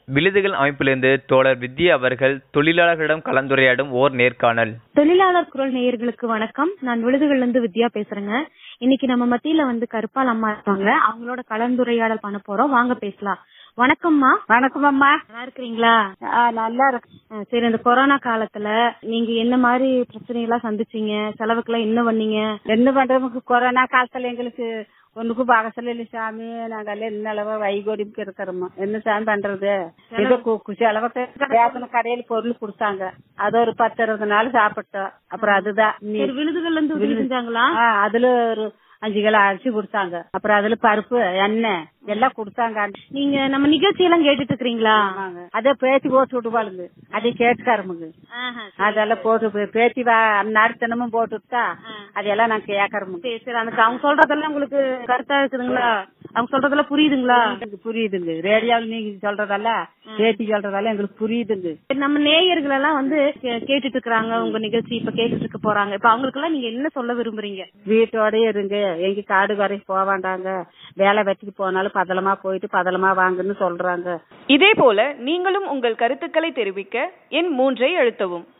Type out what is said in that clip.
விழுதுகள் அமைப்பிலிருந்து தோழர் வித்யா அவர்கள் தொழிலாளர்களிடம் கலந்துரையாடும் ஓர் நேர்காணல் தொழிலாளர் குரல் நேயர்களுக்கு வணக்கம் நான் விழுதுகள்ல இருந்து வித்யா பேசுறேங்க இன்னைக்கு நம்ம மத்தியில வந்து கருப்பால் அம்மா இருக்காங்க அவங்களோட கலந்துரையாடல் பண்ண போறோம் வாங்க பேசலாம் வணக்கம்மா வணக்கம் அம்மா நல்லா இருக்கிறீங்களா ஆ, நல்லா இருக்கு அஹ் சரி இந்த கொரோனா காலத்துல நீங்க என்ன மாதிரி பிரச்சனை எல்லாம் சந்திச்சீங்க செலவுக்கெல்லாம் என்ன பண்ணீங்க என்ன பண்றதுக்கு கொரோனா காலத்துல எங்களுக்கு ஒண்ணுக்கும் பகசல இல்ல சாமி நாங்கெல்லாம் என்ன அளவா வைகோடிக்கு இருக்கிறோம் என்ன சாமி பண்றது ஏதோ கு- கு- செலவுக்கு வேதனை கடையில பொருள் கொடுத்தாங்க அது ஒரு பத்து இருபது நாள் சாப்பிட்டோம் அப்புறம் அதுதான் நீ- சரி விழுதுகள்ல இருந்து உதவி செஞ்சாங்களா ஆ, அதுல ஒரு அஞ்சு கிலோ அரிசி கொடுத்தாங்க அப்புறம் அதுல பருப்பு எண்ணெய் எல்லாம் கொடுத்தாங்க நீங்க நம்ம நிகழ்ச்சி எல்லாம் கேட்டுட்டு இருக்கிறீங்களா ஆமாங்க. அதே பேத்தி போட்டு விடுவாளுங்க அதை கேட்டுக்காரமுங்க அதெல்லாம் போட்டு பே- பேத்தி வா அந்நாடு தினமும் போட்டு விட்டா அதெல்லாம் நான் கேட்கறமுங்க சரி சரி அந்த அவங்க சொல்றதெல்லாம் உங்களுக்கு கருத்தா இருக்குதுங்களா அவங்க சொல்றதெல்லாம் புரியுதுங்களா எனக்கு புரியுதுங்க ரேடியோவில் நீங்க சொல்றதெல்லாம் பேத்தி சொல்றதெல்லாம் எங்களுக்கு புரியுதுங்க நம்ம நேயர்கள் எல்லாம் வந்து கே- கேட்டுட்டு இருக்காங்க உங்க நிகழ்ச்சி இப்ப கேட்டுட்டு இருக்க போறாங்க இப்ப அவங்களுக்கு எல்லாம் நீங்க என்ன சொல்ல விரும்புறீங்க வீட்டோடய இருங்க எங்க காடு வரைக்கும் போக வேண்டாங்க வேலை வெட்டிக்கு போனாலும் பதலமா போயிட்டு பதலமா வாங்குன்னு சொல்றாங்க இதேபோல நீங்களும் உங்கள் கருத்துக்களை தெரிவிக்க எண் மூன்றை அழுத்தவும்